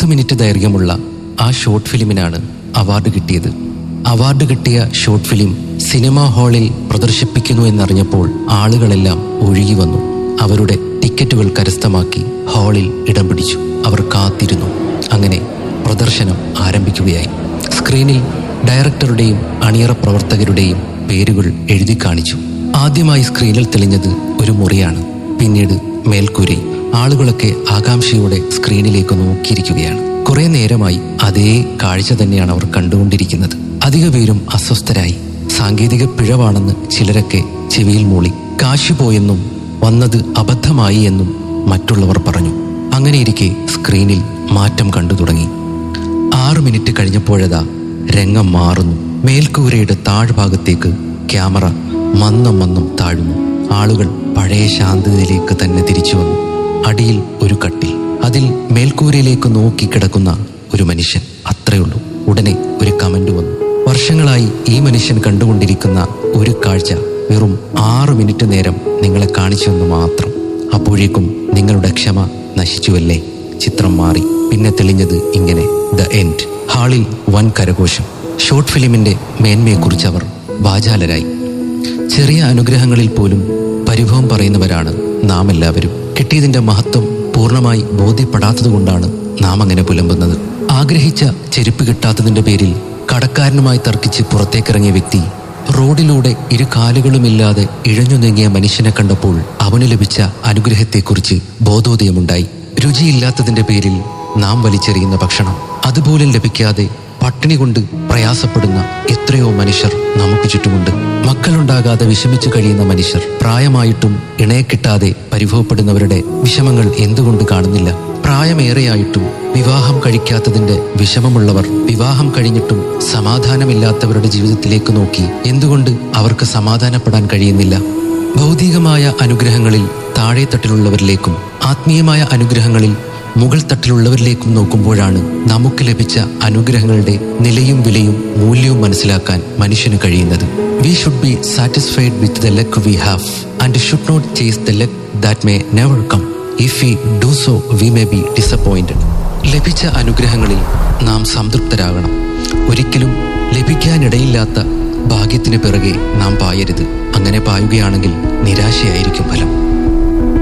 പത്ത് മിനിറ്റ് ദൈർഘ്യമുള്ള ആ ഷോർട്ട് ഫിലിമിനാണ് അവാർഡ് കിട്ടിയത് അവാർഡ് കിട്ടിയ ഷോർട്ട് ഫിലിം സിനിമാ ഹാളിൽ പ്രദർശിപ്പിക്കുന്നു എന്നറിഞ്ഞപ്പോൾ ആളുകളെല്ലാം ഒഴുകി വന്നു അവരുടെ ടിക്കറ്റുകൾ കരസ്ഥമാക്കി ഹാളിൽ ഇടം പിടിച്ചു അവർ കാത്തിരുന്നു അങ്ങനെ പ്രദർശനം ആരംഭിക്കുകയായി സ്ക്രീനിൽ ഡയറക്ടറുടെയും അണിയറ പ്രവർത്തകരുടെയും പേരുകൾ എഴുതി കാണിച്ചു ആദ്യമായി സ്ക്രീനിൽ തെളിഞ്ഞത് ഒരു മുറിയാണ് പിന്നീട് മേൽക്കൂരയും ആളുകളൊക്കെ ആകാംക്ഷയോടെ സ്ക്രീനിലേക്ക് നോക്കിയിരിക്കുകയാണ് കുറെ നേരമായി അതേ കാഴ്ച തന്നെയാണ് അവർ കണ്ടുകൊണ്ടിരിക്കുന്നത് അധിക പേരും അസ്വസ്ഥരായി സാങ്കേതിക പിഴവാണെന്ന് ചിലരൊക്കെ ചെവിയിൽ മൂളി കാശ് പോയെന്നും വന്നത് അബദ്ധമായി എന്നും മറ്റുള്ളവർ പറഞ്ഞു അങ്ങനെയിരിക്കെ സ്ക്രീനിൽ മാറ്റം കണ്ടു തുടങ്ങി ആറ് മിനിറ്റ് കഴിഞ്ഞപ്പോഴതാ രംഗം മാറുന്നു മേൽക്കൂരയുടെ താഴ്ഭാഗത്തേക്ക് ക്യാമറ മന്നം മന്നം താഴുന്നു ആളുകൾ പഴയ ശാന്തതയിലേക്ക് തന്നെ തിരിച്ചു വന്നു അടിയിൽ ഒരു കട്ടിൽ അതിൽ മേൽക്കൂരയിലേക്ക് നോക്കി കിടക്കുന്ന ഒരു മനുഷ്യൻ അത്രയുള്ളൂ ഉടനെ ഒരു കമന്റ് വന്നു വർഷങ്ങളായി ഈ മനുഷ്യൻ കണ്ടുകൊണ്ടിരിക്കുന്ന ഒരു കാഴ്ച വെറും ആറ് മിനിറ്റ് നേരം നിങ്ങളെ കാണിച്ചുവെന്ന് മാത്രം അപ്പോഴേക്കും നിങ്ങളുടെ ക്ഷമ നശിച്ചുവല്ലേ ചിത്രം മാറി പിന്നെ തെളിഞ്ഞത് ഇങ്ങനെ ദ എൻഡ് ഹാളിൽ വൻ കരഘോഷം ഷോർട്ട് ഫിലിമിന്റെ മേന്മയെക്കുറിച്ച് അവർ വാചാലരായി ചെറിയ അനുഗ്രഹങ്ങളിൽ പോലും പരിഭവം പറയുന്നവരാണ് നാം എല്ലാവരും കിട്ടിയതിന്റെ മഹത്വം പൂർണ്ണമായി ബോധ്യപ്പെടാത്തതുകൊണ്ടാണ് നാം അങ്ങനെ പുലമ്പുന്നത് ആഗ്രഹിച്ച ചെരുപ്പ് കിട്ടാത്തതിന്റെ പേരിൽ കടക്കാരനുമായി തർക്കിച്ച് പുറത്തേക്കിറങ്ങിയ വ്യക്തി റോഡിലൂടെ ഇരു കാലുകളുമില്ലാതെ ഇഴഞ്ഞു നീങ്ങിയ മനുഷ്യനെ കണ്ടപ്പോൾ അവന് ലഭിച്ച അനുഗ്രഹത്തെക്കുറിച്ച് ബോധോദയമുണ്ടായി രുചിയില്ലാത്തതിന്റെ പേരിൽ നാം വലിച്ചെറിയുന്ന ഭക്ഷണം അതുപോലും ലഭിക്കാതെ പട്ടിണി കൊണ്ട് പ്രയാസപ്പെടുന്ന എത്രയോ മനുഷ്യർ നമുക്ക് ചുറ്റുമുണ്ട് മക്കളുണ്ടാകാതെ വിഷമിച്ചു കഴിയുന്ന മനുഷ്യർ പ്രായമായിട്ടും ഇണയെ കിട്ടാതെ പരിഭവപ്പെടുന്നവരുടെ വിഷമങ്ങൾ എന്തുകൊണ്ട് കാണുന്നില്ല പ്രായമേറെയായിട്ടും വിവാഹം കഴിക്കാത്തതിന്റെ വിഷമമുള്ളവർ വിവാഹം കഴിഞ്ഞിട്ടും സമാധാനമില്ലാത്തവരുടെ ജീവിതത്തിലേക്ക് നോക്കി എന്തുകൊണ്ട് അവർക്ക് സമാധാനപ്പെടാൻ കഴിയുന്നില്ല ഭൗതികമായ അനുഗ്രഹങ്ങളിൽ താഴെ തട്ടിലുള്ളവരിലേക്കും ആത്മീയമായ അനുഗ്രഹങ്ങളിൽ മുകൾ തട്ടിലുള്ളവരിലേക്കും നോക്കുമ്പോഴാണ് നമുക്ക് ലഭിച്ച അനുഗ്രഹങ്ങളുടെ നിലയും വിലയും മൂല്യവും മനസ്സിലാക്കാൻ മനുഷ്യന് കഴിയുന്നത് we should be satisfied with the luck we have and should not chase the luck that may never come if we do so we may be disappointed ലഭിച്ച അനുഗ്രഹങ്ങളിൽ നാം സംതൃപ്തരാകണം ഒരിക്കലും ലഭിക്കാനിടയില്ലാത്ത ഭാഗ്യത്തിന് പിറകെ നാം പായരുത് അങ്ങനെ പായുകയാണെങ്കിൽ നിരാശയായിരിക്കും ഫലം